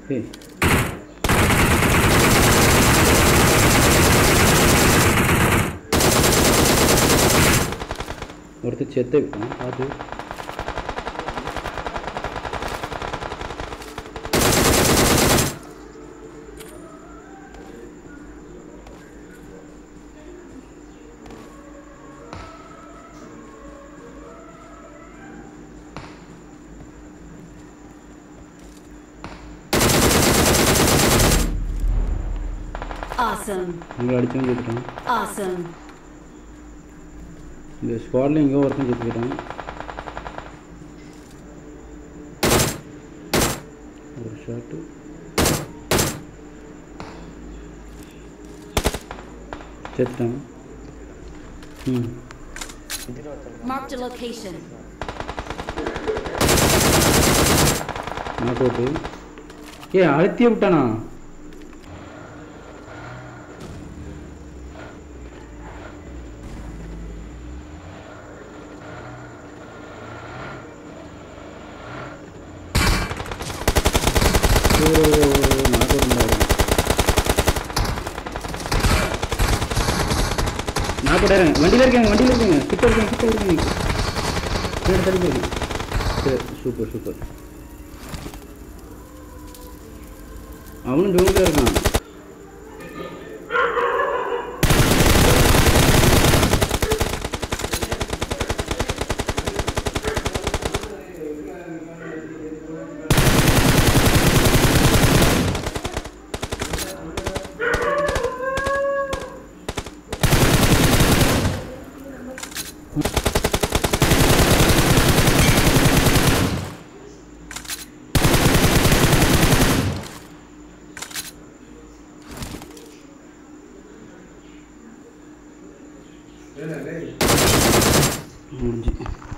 ஏய் ஒருத்தர் செத்து விட்டான் பார்த்து Awesome. உங்களை அடிச்சவன் செத்துட்டான் Awesome. இந்த ஸ்குவாடில் எங்கேயோ ஒருத்தன் செத்துக்கிட்டான் ஒரு ஷாட்டு செத்துட்டான் ம் Marked a location. Knock out ஏ அழுத்தியே விட்டானா ஓ நாக் அவுட் நாக் அவுட் ஆயிடுங்க வண்டியில் இருக்காங்க வண்டியில் இருக்காங்க கிட்ட இருக்காங்க கிட்ட இருக்காங்க பின்னாடி தள்ளி போகுது சரி சூப்பர் சூப்பர் அவனும் ஜோனில் இருக்கான் முடிஞ்சு